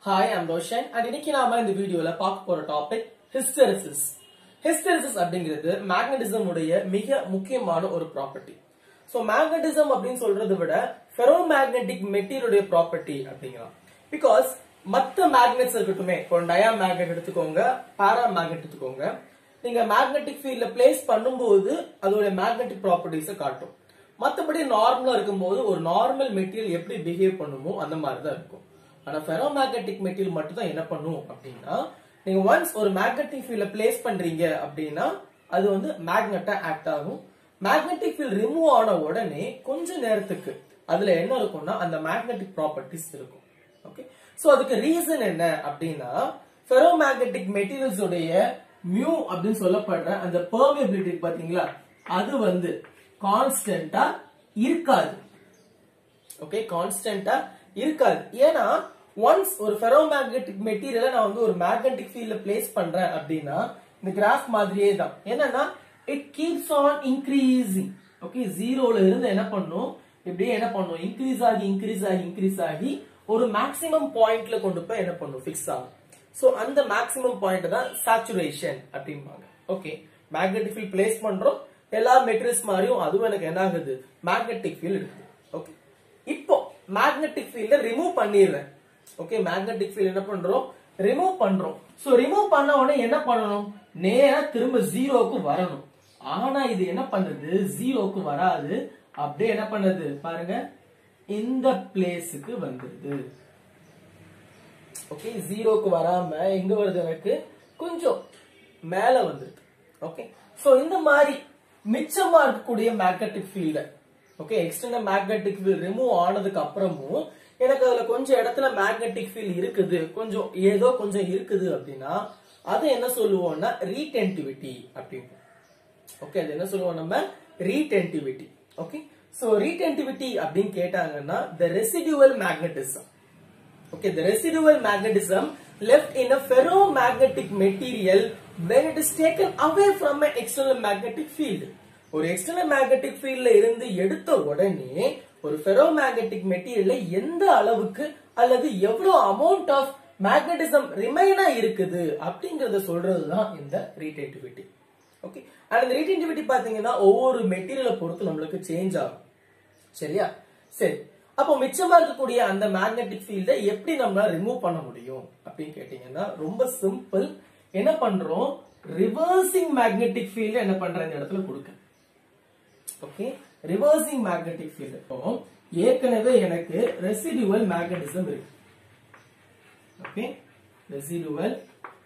hi I'm Roshan and இன்னைக்கு நாம இந்த வீடியோல பார்க்க போற டாபிக் ஹிஸ்டரிசிஸ் ஹிஸ்டரிசிஸ் அப்படிங்கிறது மேக்னடிசம் உடைய மிக முக்கியமான ஒரு ப்ராப்பர்ட்டி சோ மேக்னடிசம் அப்படின்னு சொல்றதை விட ஃபெரோ மேக்னெட்டிக் மெட்டீரியலுடைய ப்ராப்பர்ட்டி அப்படிங்கலாம் பிகாஸ் மத்த மேக்னெட்ஸ் இருக்கட்டுமே இப்போ டயா மேக்னெட் எடுத்துக்கோங்க பாரா மேக்னெட் எடுத்துக்கோங்க நீங்க மேக்னெட்டிக் ஃபீல்ட்ல பிளேஸ் பண்ணும்போது அதோட மேக்னெட்டிக் ப்ராப்பர்ட்டிஸை காட்டும் மத்தபடி நார்மலா இருக்கும்போது ஒரு நார்மல் மெட்டீரியல் எப்படி பிஹேவ் பண்ணுமோ அந்த மாதிரி தான் இருக்கும் ஆனா ஃபெரோ மேக்னெட்டிக் மெட்டீரியல் மட்டும் தான் என்ன பண்ணும் அப்படின்னா நீங்க ஒன்ஸ் ஒரு மேக்னெட்டிக் ஃபீல்ட்ல பிளேஸ் பண்றீங்க அப்படின்னா அது வந்து மேக்னெட்டா ஆக்ட் ஆகும் மேக்னெட்டிக் ஃபீல்ட் ரிமூவ் ஆன உடனே கொஞ்ச நேரத்துக்கு அதுல என்ன இருக்கும்னா அந்த மேக்னெட்டிக் ப்ராப்பர்ட்டிஸ் இருக்கும் ஓகே சோ அதுக்கு ரீசன் என்ன அப்படின்னா ஃபெரோ மேக்னெட்டிக் மெட்டீரியல்ஸ் உடைய மியூ அப்படின்னு சொல்லப்படுற அந்த பெர்மியபிலிட்டி பாத்தீங்களா அது வந்து கான்ஸ்டன்டா இருக்காது ஓகே கான்ஸ்டன்டா இருக்காது ஏன்னா ஒன்ஸ் ஒரு ஃபெரோ மேக்னெட்டிக் மெட்டீரியலை நான் வந்து ஒரு மேக்னெட்டிக் ஃபீல்ட்ல பிளேஸ் பண்றேன் அப்படின்னா இந்த கிராஃப் மாதிரியே தான் என்னன்னா it keeps on increasing okay ஜீரோல இருந்து என்ன பண்ணும் இப்படியே என்ன பண்ணும் இன்க்ரீஸ் ஆகி இன்க்ரீஸ் ஆகி இன்க்ரீஸ் ஆகி ஒரு மேக்ஸிமம் பாயிண்ட்ல கொண்டு போய் என்ன பண்ணும் ஃபிக்ஸ் ஆகும் சோ அந்த மேக்ஸிமம் பாயிண்ட் தான் சாச்சுரேஷன் அப்படிம்பாங்க ஓகே மேக்னெட்டிக் ஃபீல்ட் பிளேஸ் பண்றோம் எல்லா மெட்டீரியல்ஸ் மாதிரியும் அதுவும் எனக்கு என்ன ஆகுது மேக்னெட்டிக் ஃபீல்ட் இருக்குது ஓகே இப்போ மேக்னெட்டிக் ஃபீல்ட ரிமூவ் பண்ணிடுறேன் ஓகே மேக்னெட்டிக் ஃபீல்ட் என்ன பண்றோம் ரிமூவ் பண்றோம் சோ ரிமூவ் பண்ண உடனே என்ன பண்ணணும் நேரா திரும்ப ஜீரோக்கு வரணும் ஆனா இது என்ன பண்ணுது ஜீரோக்கு வராது அப்படியே என்ன பண்ணுது பாருங்க இந்த பிளேஸுக்கு வந்துருது ஓகே ஜீரோக்கு வராம எங்க வருது எனக்கு கொஞ்சம் மேல வந்துருது ஓகே சோ இந்த மாதிரி மிச்சமா இருக்கக்கூடிய மேக்னெட்டிக் ஃபீல்ட okay external magnetic field remove ஆனதுக்கு அப்புறமும் எனக்கு அதுல கொஞ்சம் இடத்துல மேக்னெட்டிக் ஃபீல்ட் இருக்குது கொஞ்சம் ஏதோ கொஞ்சம் இருக்குது அப்படின்னா அது என்ன சொல்லுவோம்னா ரீடென்டிவிட்டி அப்படின்னு ஓகே அது என்ன சொல்லுவோம் நம்ம ரீடென்டிவிட்டி ஓகே சோ ரீடென்டிவிட்டி அப்படின்னு கேட்டாங்கன்னா the residual magnetism okay the residual magnetism left in a ferromagnetic material when it is taken away from an external magnetic field ஒரு எக்ஸ்டர்னல் மேக்னெட்டிக் ஃபீல்ட்ல இருந்து எடுத்த உடனே ஒரு ஃபெரோமேக்னெட்டிக் மெட்டீரியல்ல எந்த அளவுக்கு அல்லது எவ்வளவு அமௌண்ட் ஆஃப் மேக்னட்டிசம் ரிமைனா இருக்குது அப்படிங்கறத சொல்றதுதான் இந்த ரீடென்டிவிட்டி ஓகே அண்ட் இந்த ரீடென்டிவிட்டி பாத்தீங்கன்னா ஒவ்வொரு மெட்டீரியலை பொறுத்து நம்மளுக்கு சேஞ்ச் ஆகும் சரியா சரி அப்போ மிச்சமா இருக்கக்கூடிய அந்த மேக்னெட்டிக் ஃபீல்டை எப்படி நம்ம ரிமூவ் பண்ண முடியும் அப்படின்னு கேட்டீங்கன்னா ரொம்ப சிம்பிள் என்ன பண்றோம் ரிவர்சிங் மேக்னெட்டிக் ஃபீல்ட் என்ன பண்ற இந்த இடத்துல கொடுக்க ஓகே ரிவர்சிங் மேக்னெட்டிக் ஃபீல்ட் இப்போ ஏற்கனவே எனக்கு ரெசிடுவல் மேக்னட்டிசம் இருக்கு ஓகே ரெசிடுவல்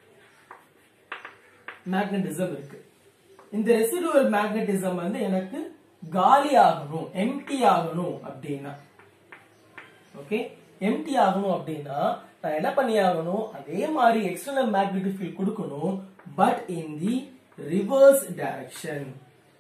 மேக்னட்டிசம் இருக்கு இந்த ரெசிடுவல் மேக்னட்டிசம் வந்து எனக்கு காலி ஆகணும் எம்டி ஆகணும் அப்படின்னா ஓகே எம்டி ஆகணும் அப்படின்னா நான் என்ன பண்ணி ஆகணும் அதே மாதிரி எக்ஸ்டர்னல் மேக்னெட்டிக் ஃபீல்ட் கொடுக்கணும் but in the reverse direction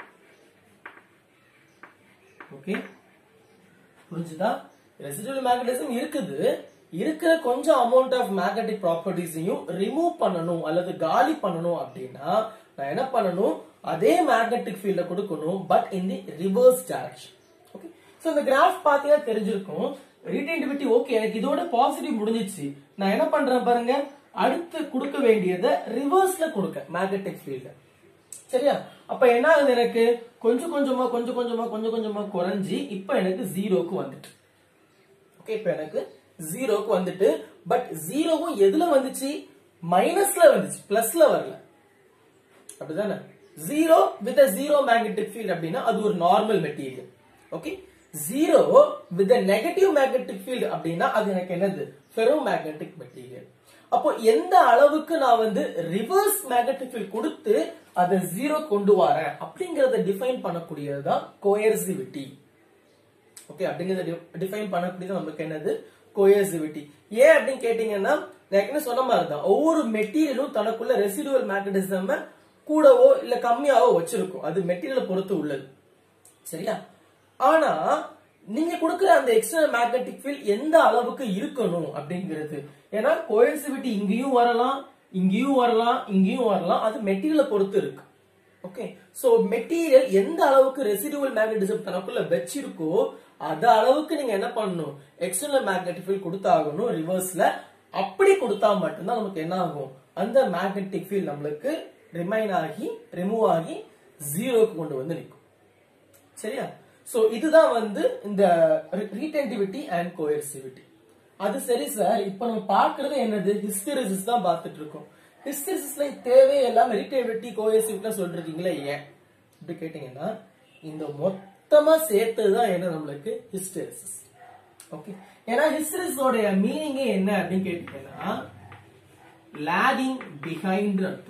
okay புரிஞ்சுதா ரெசிடுவல் மேக்னட்டிசம் இருக்குது இருக்கிற கொஞ்சம் அமௌண்ட் ஆஃப் மேக்னெட்டிக் ப்ராப்பர்ட்டிஸையும் ரிமூவ் பண்ணணும் அல்லது காலி பண்ணணும் அப்படின்னா நான் என்ன பண்ணணும் அதே மேக்னெட்டிக் ஃபீல்ட கொடுக்கணும் but in the reverse direction okay so இந்த கிராஃப் பாத்தீங்கன்னா தெரிஞ்சிருக்கும் ரீடென்டிவிட்டி ஓகே எனக்கு இதோட பாசிட்டிவ் முடிஞ்சிச்சு நான் என்ன பண்றேன் பாருங்க அடுத்து கொடுக்க வேண்டியதை ரிவர்ஸ்ல கொடுக்க மேக்னெட்டிக் ஃபீல்ட சரியா அப்ப என்ன ஆகுது எனக்கு கொஞ்சம் கொஞ்சமா கொஞ்சம் கொஞ்சமா கொஞ்சம் கொஞ்சமா குறைஞ்சி இப்ப எனக்கு ஜீரோக்கு வந்துட்டு ஓகே இப்ப எனக்கு ஜீரோக்கு வந்துட்டு பட் ஜீரோவும் எதுல வந்துச்சு மைனஸ்ல வந்துச்சு பிளஸ்ல வரல அப்படிதானே zero with zero magnetic field அப்படின்னா அது ஒரு normal material okay zero with negative magnetic field அப்படின்னா அது எனக்கு என்னது ஃபெரோ மேக்னெட்டிக் மெட்டீரியல் அப்போ எந்த அளவுக்கு நான் வந்து ரிவர்ஸ் மேக்னெட்டிக் ஃபீல்ட் கொடுத்து அதை ஜீரோ கொண்டு வரேன் அப்படிங்கறத டிஃபைன் பண்ணக்கூடியதுதான் கோயர்சிவிட்டி ஓகே அப்படிங்கறத டிஃபைன் பண்ணக்கூடியது நமக்கு என்னது கோயர்சிவிட்டி ஏன் அப்படின்னு கேட்டீங்கன்னா நான் ஏற்கனவே சொன்ன மாதிரி தான் ஒவ்வொரு மெட்டீரியலும் தனக்குள்ள ரெசிடுவல் மேக்னட்டிசம் கூடவோ இல்ல கம்மியாவோ வச்சிருக்கும் அது மெட்டீரியலை பொறுத்து உள்ளது சரியா ஆனா நீங்க கொடுக்கிற அந்த எக்ஸ்டர்னல் மேக்னெட்டிக் ஃபீல்ட் எந்த அளவுக்கு இருக்கணும் அப்படிங்கிறது ஏன்னா கோயின்சிவிட்டி இங்கேயும் வரலாம் இங்கேயும் வரலாம் இங்கேயும் வரலாம் அது மெட்டீரியலை பொறுத்து இருக்கு ஓகே சோ மெட்டீரியல் எந்த அளவுக்கு ரெசிடுவல் மேக்னட்டிசம் தனக்குள்ள வச்சிருக்கோ அத அளவுக்கு நீங்க என்ன பண்ணணும் எக்ஸ்டர்னல் மேக்னெட்டிக் ஃபீல்ட் கொடுத்தாகணும் ரிவர்ஸ்ல அப்படி கொடுத்தா மட்டும்தான் நமக்கு என்ன ஆகும் அந்த மேக்னெட்டிக் ஃபீல்ட் நம்மளுக்கு ரிமைன் ஆகி ரிமூவ் ஆகி ஜீரோக்கு கொண்டு வந்து நிற்கும் சரியா சோ இதுதான் வந்து இந்த ரீடென்டிவிட்டி அண்ட் கோயர்சிவிட்டி அது சரி சார் இப்ப நம்ம பார்க்கிறது என்னது ஹிஸ்டரிசிஸ் தான் பார்த்துட்டு இருக்கோம் ஹிஸ்டரிசிஸ்ல தேவையெல்லாம் ரீடென்டிவிட்டி கோயர்சிவிட்டி சொல்றீங்களே ஏன் இப்படி கேட்டீங்கன்னா இந்த மொத்தமா சேர்த்தது தான் என்ன நம்மளுக்கு ஹிஸ்டரிசிஸ் ஓகே ஏன்னா ஹிஸ்டரிஸோடைய மீனிங்கே என்ன அப்படின்னு கேட்டீங்கன்னா லாகிங் பிஹைண்ட் அர்த்தம்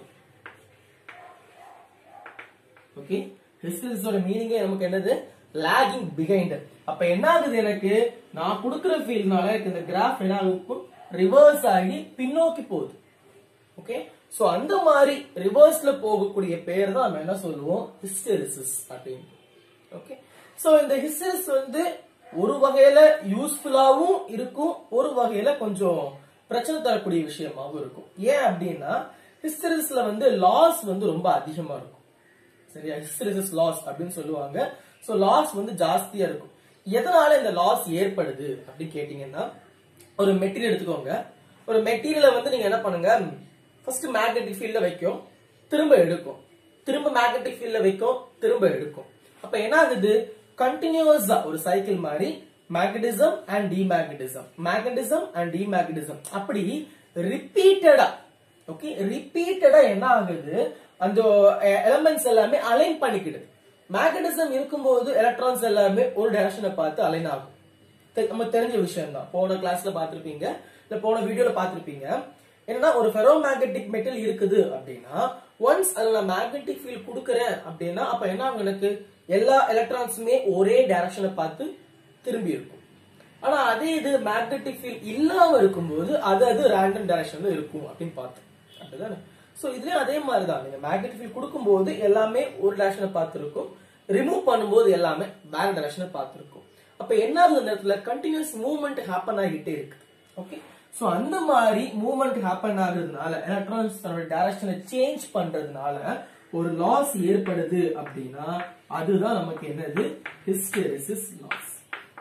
ஓகே ஹிஸ்டரிஸோட மீனிங்கே நமக்கு என்னது லாகிங் பிஹைண்ட் அப்ப என்ன ஆகுது எனக்கு நான் கொடுக்கிற ஃபீல்ட்னால எனக்கு இந்த கிராஃப் என்ன ஆகும் ரிவர்ஸ் ஆகி பின்னோக்கி போகுது ஓகே சோ அந்த மாதிரி ரிவர்ஸ்ல போகக்கூடிய பேர் தான் நம்ம என்ன சொல்லுவோம் ஹிஸ்டரிசிஸ் அப்படின்னு ஓகே சோ இந்த ஹிஸ்டரிஸ் வந்து ஒரு வகையில யூஸ்ஃபுல்லாவும் இருக்கும் ஒரு வகையில கொஞ்சம் பிரச்சனை தரக்கூடிய விஷயமாவும் இருக்கும் ஏன் அப்படின்னா ஹிஸ்டரிஸ்ல வந்து லாஸ் வந்து ரொம்ப அதிகமா இருக்கும் சரியா ஹிஸ்டரிசிஸ் லாஸ் அப்படின்னு சொல்லுவாங்க சோ லாஸ் வந்து ஜாஸ்தியா இருக்கும் எதனால இந்த லாஸ் ஏற்படுது அப்படின்னு கேட்டீங்கன்னா ஒரு மெட்டீரியல் எடுத்துக்கோங்க ஒரு மெட்டீரியலை வந்து நீங்க என்ன பண்ணுங்க ஃபர்ஸ்ட் மேக்னெட்டிக் ஃபீல்ட்ல வைக்கும் திரும்ப எடுக்கும் திரும்ப மேக்னெட்டிக் ஃபீல்ட்ல வைக்கும் திரும்ப எடுக்கும் அப்ப என்ன ஆகுது கண்டினியூஸா ஒரு சைக்கிள் மாதிரி magnetism and demagnetism magnetism and demagnetism அப்படி ரிப்பீட்டடா ஓகே ரிப்பீட்டடா என்ன ஆகுது அந்த எலமெண்ட்ஸ் எல்லாமே அலைன் பண்ணிக்கிடுது மேக்னடிசம் இருக்கும்போது எலக்ட்ரான்ஸ் எல்லாமே ஒரு டைரக்ஷனை பார்த்து அலைன் ஆகும் தெ- நம்ம தெரிஞ்ச விஷயம் தான் போன கிளாஸ்ல பார்த்திருப்பீங்க இல்ல போன வீடியோல பார்த்திருப்பீங்க என்னன்னா ஒரு ஃபெரோ மேக்னெட்டிக் மெட்டல் இருக்குது அப்படின்னா ஒன்ஸ் அதுல நான் மேக்னெட்டிக் ஃபீல்ட் கொடுக்கறேன் அப்படின்னா அப்ப என்ன ஆகும் எனக்கு எல்லா எலக்ட்ரான்ஸுமே ஒரே டைரக்ஷனை பார்த்து திரும்பி இருக்கும் ஆனா அதே இது மேக்னெட்டிக் ஃபீல்ட் இல்லாம இருக்கும்போது அது அது ரேண்டம் டைரக்ஷன்ல இருக்கும் அப்படின்னு பார்த்தோம் அப்படிதானே சோ இதுலயும் அதே மாதிரி தான் நீங்க மேக்னெட்டிக் ஃபீல்ட் கொடுக்கும்போது எல்லாமே ஒரு டைரக்ஷனை பார்த்து இருக்கும் ரிமூவ் பண்ணும்போது எல்லாமே வேற டைரக்ஷனை பார்த்து இருக்கும் அப்ப என்ன ஆகுது அந்த நேரத்துல கண்டினியூஸ் மூவ்மெண்ட் ஹேப்பன் ஆகிட்டே இருக்கு ஓகே சோ அந்த மாதிரி மூவ்மெண்ட் ஹேப்பன் ஆகுறதுனால எலக்ட்ரான்ஸ் தன்னோட டைரக்ஷனை சேஞ்ச் பண்றதுனால ஒரு லாஸ் ஏற்படுது அப்படின்னா அதுதான் நமக்கு என்னது ஹிஸ்டெரிசிஸ் லாஸ்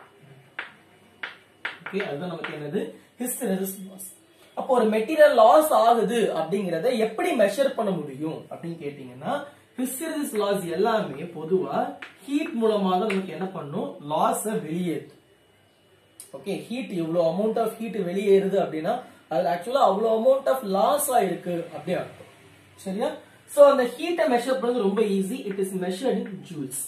ஓகே அதுதான் நமக்கு என்னது ஹிஸ்டெரிசிஸ் லாஸ் அப்போ ஒரு மெட்டீரியல் லாஸ் ஆகுது அப்படிங்கறத எப்படி மெஷர் பண்ண முடியும் அப்படின்னு கேட்டீங்கன்னா ஹிஸ்டெரிசிஸ் லாஸ் எல்லாமே பொதுவா ஹீட் மூலமா தான் நமக்கு என்ன பண்ணும் லாஸ வெளியேற்றும் ஓகே ஹீட் இவ்வளவு அமௌண்ட் ஆஃப் ஹீட் வெளியேறுது அப்படின்னா அது ஆக்சுவலா அவ்வளவு அமௌண்ட் ஆஃப் லாஸ் ஆயிருக்கு அப்படி அர்த்தம் சரியா சோ அந்த ஹீட்டை மெஷர் பண்றது ரொம்ப easy it is measured in joules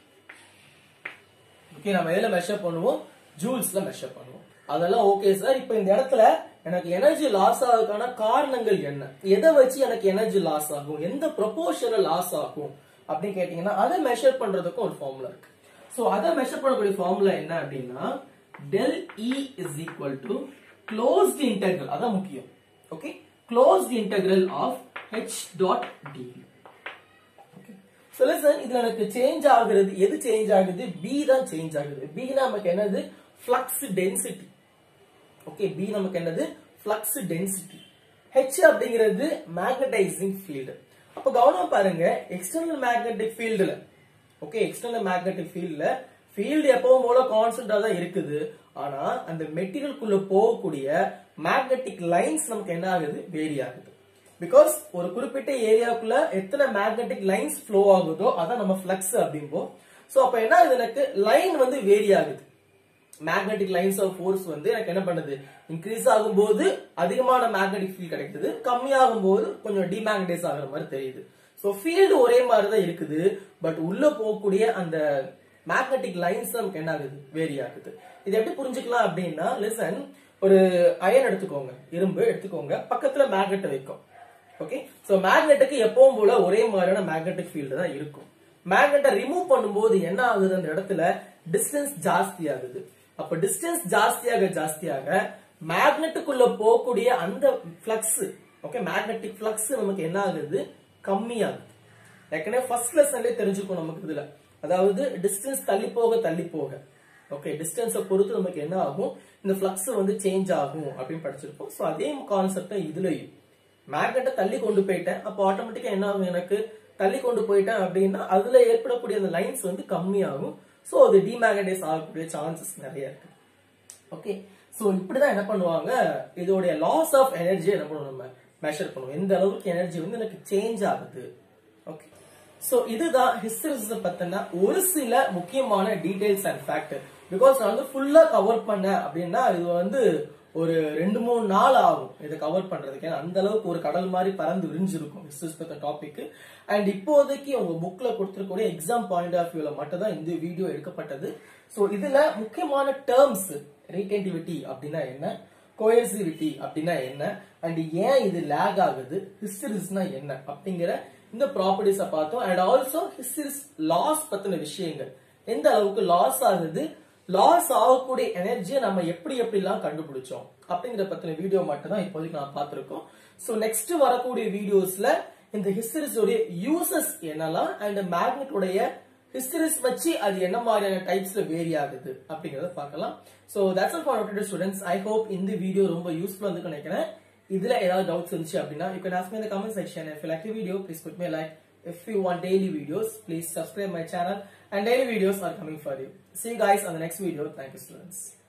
okay நம்ம எதுல மெஷர் பண்ணுவோம் ஜூல்ஸ்ல மெஷர் பண்ணுவோம் அதெல்லாம் ஓகே சார் இப்போ இந்த இடத்துல எனக்கு எனர்ஜி லாஸ் ஆகுதுக்கான காரணங்கள் என்ன எதை வச்சு எனக்கு எனர்ஜி லாஸ் ஆகும் எந்த ப்ரொபோர்ஷன்ல லாஸ் ஆகும் அப்படின்னு கேட்டீங்கன்னா அதை மெஷர் பண்றதுக்கும் ஒரு ஃபார்முலா இருக்கு சோ அதை மெஷர் பண்ணக்கூடிய ஃபார்முலா என்ன அப்படின்னா del E is equal to closed integral அதான் முக்கியம் okay closed integral of H dot D சொல்ல சார் இதுல எனக்கு சேஞ்ச் ஆகுறது எது சேஞ்ச் ஆகுது பி தான் சேஞ்ச் ஆகுது பி நமக்கு என்னது ஃப்ளக்ஸ் டென்சிட்டி ஓகே பி நமக்கு என்னது ஃப்ளக்ஸ் டென்சிட்டி ஹெச் அப்படிங்கிறது மேக்னடைசிங் ஃபீல்டு அப்ப கவனம் பாருங்க எக்ஸ்டர்னல் மேக்னெட்டிக் ஃபீல்டுல ஓகே எக்ஸ்டர்னல் மேக்னெட்டிக் ஃபீல்ட்ல ஃபீல்டு எப்பவும் போல கான்ஸ்டன்டா தான் இருக்குது ஆனா அந்த மெட்டீரியலுக்குள்ள போகக்கூடிய மேக்னெட்டிக் லைன்ஸ் நமக்கு என்ன ஆகுது வேரி ஆகுது பிகாஸ் ஒரு குறிப்பிட்ட ஏரியாக்குள்ள எத்தனை மேக்னெட்டிக் லைன்ஸ் ஃப்ளோ ஆகுதோ அதான் நம்ம ஃப்ளக்ஸ் அப்படிம்போம் சோ அப்ப என்ன ஆகுது எனக்கு லைன் வந்து வேரி ஆகுது மேக்னெட்டிக் லைன்ஸ் ஆஃப் ஃபோர்ஸ் வந்து எனக்கு என்ன பண்ணுது இன்க்ரீஸ் ஆகும்போது அதிகமான மேக்னெட்டிக் ஃபீல்ட் கிடைக்குது கம்மியாகும் போது கொஞ்சம் டிமேக்னடைஸ் ஆகுற மாதிரி தெரியுது சோ ஃபீல்டு ஒரே மாதிரி தான் இருக்குது பட் உள்ள போகக்கூடிய அந்த மேக்னெட்டிக் லைன்ஸ் நமக்கு என்ன ஆகுது வேரி ஆகுது இது எப்படி புரிஞ்சுக்கலாம் அப்படின்னா லிசன் ஒரு அயன் எடுத்துக்கோங்க இரும்பு எடுத்துக்கோங்க பக்கத்துல மேக்னெட் வைக்கும் ஓகே சோ மேக்னெட்டுக்கு எப்பவும் போல ஒரே மாதிரியான மேக்னெட்டிக் ஃபீல்டு தான் இருக்கும் மேக்னெட்டை ரிமூவ் பண்ணும்போது என்ன ஆகுது அந்த இடத்துல டிஸ்டன்ஸ் ஜாஸ்தி ஆகுது அப்ப டிஸ்டன்ஸ் ஜாஸ்தியாக ஜாஸ்தியாக மேக்னெட்டுக்குள்ள போகக்கூடிய அந்த ஃபிளக்ஸ் ஓகே மேக்னெட்டிக் ஃபிளக்ஸ் நமக்கு என்ன ஆகுது கம்மியாகுது ஏற்கனவே ஃபர்ஸ்ட் லெசன்லேயே தெரிஞ்சுக்கும் நமக்கு இதுல அதாவது டிஸ்டன்ஸ் தள்ளி போக தள்ளி போக ஓகே டிஸ்டன்ஸை பொறுத்து நமக்கு என்ன ஆகும் இந்த ஃபிளக்ஸ் வந்து சேஞ்ச் ஆகும் அப்படின்னு படிச்சிருப்போம் ஸோ அதே கான்செப்ட் இதுலயும் மேக்னெட்டை தள்ளி கொண்டு போயிட்டேன் அப்போ ஆட்டோமேட்டிக்கா என்ன ஆகும் எனக்கு தள்ளி கொண்டு போயிட்டேன் அப்படின்னா அதுல ஏற்படக்கூடிய அந்த லைன்ஸ் வந்து கம்மியாகும் ஸோ அது டிமேக்னடைஸ் ஆகக்கூடிய சான்சஸ் நிறைய இருக்கு ஓகே சோ இப்படிதான் என்ன பண்ணுவாங்க இதோடைய லாஸ் ஆஃப் எனர்ஜி என்ன பண்ணுவோம் நம்ம மெஷர் பண்ணுவோம் எந்த அளவுக்கு எனர்ஜி வந்து எனக்கு சேஞ்ச் ஆகுது ஓகே சோ இதுதான் ஹிஸ்டரிசிஸ் பத்தின ஒரு சில முக்கியமான டீடைல்ஸ் அண்ட் ஃபேக்ட் பிகாஸ் நான் வந்து ஃபுல்லா கவர் பண்ணேன் அப்படின்னா இது வந்து ஒரு ரெண்டு மூணு நாள் ஆகும் இதை கவர் பண்றதுக்கு ஏன்னா அந்த அளவுக்கு ஒரு கடல் மாதிரி பறந்து விரிஞ்சிருக்கும் ஹிஸ்டரிஸ் பத்தின டாபிக் அண்ட் இப்போதைக்கு உங்க புக்ல கொடுத்துருக்கூடிய எக்ஸாம் பாயிண்ட் ஆஃப் வியூல மட்டும் தான் இந்த வீடியோ எடுக்கப்பட்டது சோ இதுல முக்கியமான டேர்ம்ஸ் ரீடென்டிவிட்டி அப்படின்னா என்ன கோயர்சிவிட்டி அப்படின்னா என்ன அண்ட் ஏன் இது லேக் ஆகுது ஹிஸ்டரிஸ்னா என்ன அப்படிங்கிற இந்த ப்ராப்பர்ட்டிஸ பார்த்தோம் அண்ட் ஆல்சோ ஹிஸ்டரிஸ் லாஸ் பத்தின விஷயங்கள் எந்த அளவுக்கு லாஸ் ஆகுது லாஸ் ஆகக்கூடிய எனர்ஜியை நம்ம எப்படி எப்படிலாம் கண்டுபிடிச்சோம் அப்படிங்கிற பத்தின வீடியோ மட்டும் தான் இப்போதைக்கு நான் பார்த்திருக்கோம் சோ நெக்ஸ்ட் வரக்கூடிய வீடியோஸ்ல இந்த ஹிஸ்டரிஸ் உடைய யூசஸ் என்னலாம் அண்ட் மேக்னெட்டோடைய ஹிஸ்டரிஸ் வச்சு அது என்ன மாதிரியான டைப்ஸ்ல வேரி ஆகுது அப்படிங்கறத பார்க்கலாம் so that's all for today students I hope இந்த வீடியோ ரொம்ப யூஸ்ஃபுல்லா இருந்து நினைக்கிறேன் இதுல ஏதாவது டவுட்ஸ் இருந்துச்சு அப்படின்னா யூ கேன் ஆஸ்க் மீ இந்த comment section if like the video please put me like if you want daily videos please subscribe my channel and daily videos are coming for you see you guys on the next video thank you students